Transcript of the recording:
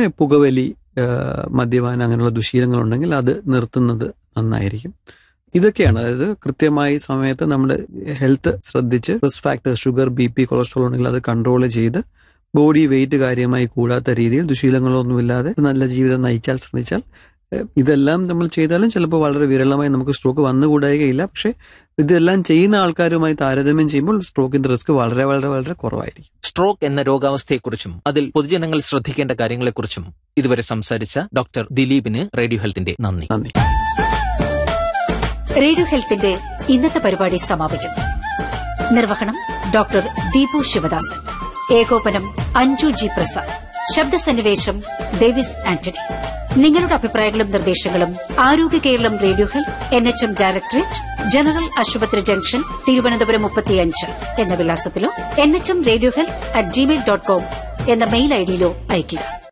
പുകവലി ആ, മദ്യപാനം അങ്ങനെയുള്ള ദുശീലങ്ങളുണ്ടെങ്കിൽ അത് നിർത്തുന്നത് നന്നായിരിക്കും ഇതൊക്കെയാണ് അതായത് കൃത്യമായി സമയത്ത് നമ്മുടെ ഹെൽത്ത് ശ്രദ്ധിച്ച് risk factors sugar B P cholesterol ഉണ്ടെങ്കിൽ അത് കൺട്രോൾ ചെയ്ത് ബോഡി വെയിറ്റ് കാര്യമായി കൂടാത്ത രീതിയിൽ ദുശീലങ്ങളൊന്നുമില്ലാതെ നല്ല ജീവിതം നയിച്ചാൽ ശ്രമിച്ചാൽ ഏഹ്, ഇതെല്ലാം നമ്മൾ ചെയ്താലും ചിലപ്പോൾ വളരെ വിരളമായി നമുക്ക് സ്ട്രോക്ക് വന്നുകൂടായികയില്ല പക്ഷേ ഇതെല്ലാം ചെയ്യുന്ന ആൾക്കാരുമായി താരതമ്യം ചെയ്യുമ്പോൾ സ്ട്രോക്കിന്റെ റിസ്ക് വളരെ വളരെ വളരെ കുറവായിരിക്കും സ്ട്രോക്ക് എന്ന രോഗാവസ്ഥയെക്കുറിച്ചും അതിൽ പൊതുജനങ്ങൾ ശ്രദ്ധിക്കേണ്ട കാര്യങ്ങളെക്കുറിച്ചും ഇതുവരെ സംസാരിച്ച ഡോക്ടർ ദിലീപിന് റേഡിയോ ഹെൽത്തിന്റെ നന്ദി നന്ദി റേഡിയോ ഹെൽത്തിന്റെ ഇന്നത്തെ പരിപാടി സമാപിക്കുന്നു നിർവഹണം ഡോക്ടർ ദീപു ശിവദാസൻ ഏകോപനം അഞ്ജു ജി പ്രസാദ് ശബ്ദസന്നിവേശം ഡേവിസ് ആന്റണി നിങ്ങളുടെ അഭിപ്രായങ്ങളും നിർദ്ദേശങ്ങളും ആരോഗ്യ Keralam radio health N H M directorate general ആശുപത്രി ജംഗ്ഷൻ തിരുവനന്തപുരം മുപ്പത്തിയഞ്ച് എന്ന വിലാസത്തിലോ N H M radio health at Gmail dot com എന്ന മെയിൽ ഐഡിയിലോ അയയ്ക്കുക